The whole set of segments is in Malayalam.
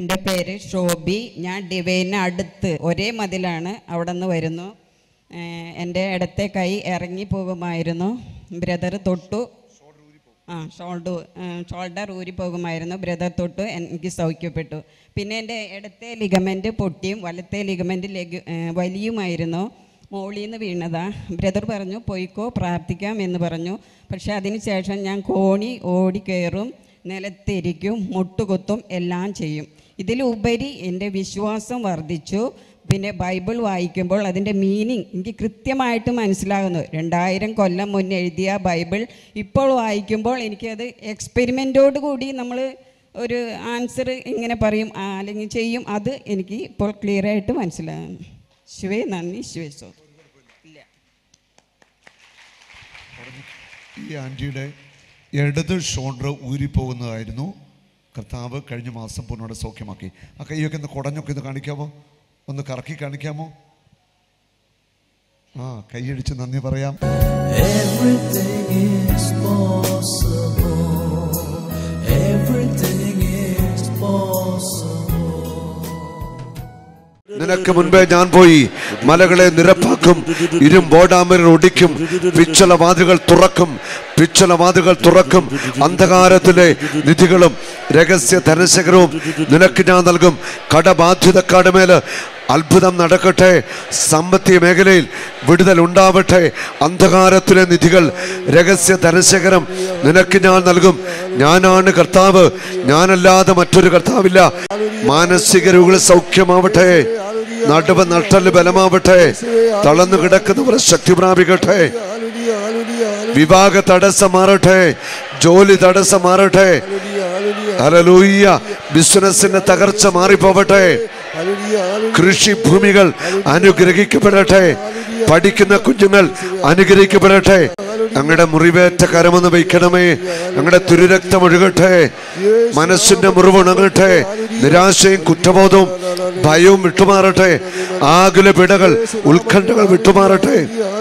എൻ്റെ പേര് ഷോബി ഞാൻ ഡിവൈന് അടുത്ത് ഒരേ മതിലാണ് അവിടെ നിന്ന് വരുന്നു ഏഹ് എൻ്റെ ഇടത്തെ കൈ ഇറങ്ങി പോകുമായിരുന്നു ബ്രദർ തൊട്ടു ആ ഷോൾഡർ ഷോൾഡർ ഊരി പോകുമായിരുന്നു ബ്രദർ തൊട്ട് എനിക്ക് സൗഖ്യപ്പെട്ടു പിന്നെ എൻ്റെ ഇടത്തെ ലിഗമെൻ്റ് പൊട്ടിയും വലത്തെ ലിഗമെൻ്റ് ലഘു ഏഹ് വലിയുമായിരുന്നു മോളിൽ നിന്ന് വീണതാ ബ്രദർ പറഞ്ഞു പോയിക്കോ പ്രാർത്ഥിക്കാം എന്ന് പറഞ്ഞു പക്ഷേ അതിന് ശേഷം ഞാൻ കോണി ഓടി കയറും നിലത്തിരിക്കും മുട്ടുകുത്തും എല്ലാം ചെയ്യും ഇതിലുപരി എൻ്റെ വിശ്വാസം വർദ്ധിച്ചു പിന്നെ ബൈബിൾ വായിക്കുമ്പോൾ അതിൻ്റെ മീനിങ് എനിക്ക് കൃത്യമായിട്ട് മനസ്സിലാകുന്നു രണ്ടായിരം കൊല്ലം മുന്നേ എഴുതിയ ബൈബിൾ ഇപ്പോൾ വായിക്കുമ്പോൾ എനിക്കത് എക്സ്പെരിമെൻറ്റോട് കൂടി നമ്മൾ ഒരു ആൻസർ ഇങ്ങനെ പറയും ആ, അല്ലെങ്കിൽ ചെയ്യും അത് എനിക്ക് ഇപ്പോൾ ക്ലിയർ ആയിട്ട് മനസ്സിലാകുന്നു ശിവേ നന്ദി ശിവേ സോ ഇല്ല ഈ ആൻറ്റിയുടെ ഇടത് ഷോൾഡർ ഊരിപ്പോകുന്നതായിരുന്നു കർത്താവ് കഴിഞ്ഞ മാസം പൂർണ്ണോടെ സൗഖ്യമാക്കി ആ കൈയൊക്കെ ഒന്ന് കുടഞ്ഞൊക്കെ ഒന്ന് കാണിക്കാമോ ഒന്ന് കറക്കി കാണിക്കാമോ ആ കൈയടിച്ച് നന്ദി പറയാം Everything is possible. Everything is possible. നിനക്ക് മുൻപേ ഞാൻ പോയി മലകളെ നിരപ്പാക്കും ഇരുമ്പോടാമരൻ ഒടിക്കും പിച്ചള വാതിലുകൾ തുറക്കും പിച്ചള വാതിലുകൾ തുറക്കും അന്ധകാരത്തിലെ നിധികളും രഹസ്യ ധനശേഖരവും നിനക്ക് ഞാൻ നൽകും കടബാധ്യതക്കാട് മേല് അത്ഭുതം നടക്കട്ടെ സാമ്പത്തിക മേഖലയിൽ വിടുതൽ ഉണ്ടാവട്ടെ അന്ധകാരത്തിലെ നിധികൾ രഹസ്യ ധനശേഖരം നിനക്ക് ഞാൻ നൽകും ഞാനാണ് കർത്താവ് ഞാനല്ലാതെ മറ്റൊരു കർത്താവില്ല മാനസിക രോഗികൾ സൗഖ്യമാവട്ടെ നടുവ് നട്ടല് ബലമാവട്ടെ തളർന്നു കിടക്കുന്നവർ ശക്തി പ്രാപിക്കട്ടെ വിവാഹ തടസ്സം മാറട്ടെ ജോലി തടസ്സം മാറട്ടെ ഹലലൂയ്യ ബിസിനസിന്റെ തകർച്ച മാറിപ്പോവട്ടെ കൃഷിഭൂമികൾ അനുഗ്രഹിക്കപ്പെടട്ടെ പഠിക്കുന്ന കുഞ്ഞുങ്ങൾ അനുഗ്രഹിക്കപ്പെടട്ടെ ഞങ്ങളുടെ മുറിവേറ്റ കരമൊന്ന് വയ്ക്കണമേ ഞങ്ങളുടെ തുരുരക്തം ഒഴുകട്ടെ മനസ്സിന്റെ മുറിവുണങ്ങട്ടെ നിരാശയും കുറ്റബോധവും ഭയവും വിട്ടുമാറട്ടെ ആകുല പിടകൾ ഉത്കണ്ഠകൾ വിട്ടുമാറട്ടെ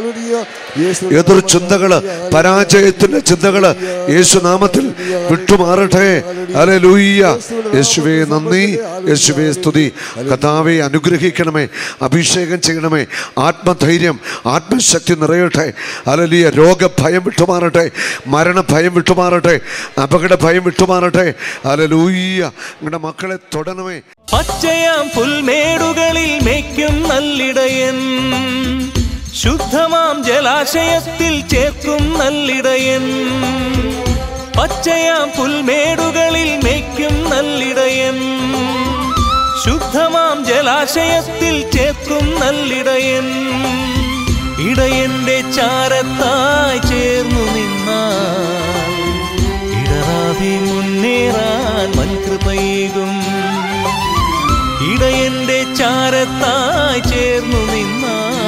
എതിർ ചിന്തകള് പരാജയത്തിന്റെ ചിന്തകള് യേശുനാമത്തിൽ വിട്ടുമാറട്ടെ അല്ലെ ലൂയ്യ യേശുവേ നന്ദി യേശുവേ സ്തുതി കഥാവെ അനുഗ്രഹിക്കണമേ അഭിഷേകം ചെയ്യണമേ ആത്മധൈര്യം ആത്മശക്തി നിറയട്ടെ അലലിയ രോഗഭയം വിട്ടുമാറട്ടെ മരണഭയം വിട്ടുമാറട്ടെ അപകട ഭയം വിട്ടുമാറട്ടെ അലലൂയ്യ നിങ്ങളുടെ മക്കളെ തൊടണമേ പച്ചയാം പുൽമേടുകളിൽ മേയ്ക്കും നല്ലിടയൻ ശുദ്ധമാം ജലാശയത്തിൽ ചേർക്കും നല്ലിടയൻ പച്ചയാം പുൽമേടുകളിൽ മേയ്ക്കും നല്ലിടയൻ ശുദ്ധമാം ജലാശയത്തിൽ ചേർക്കും നല്ലിടയൻ ഇടയന്റെ ചാരത്തായി ചേർന്നു നിന്നാൽ ഇടറാതെ മുന്നേറാൻ വൻകൃപയേകും ഇടയന്റെ ചാരത്തായി ചേർന്നു നിന്നാൽ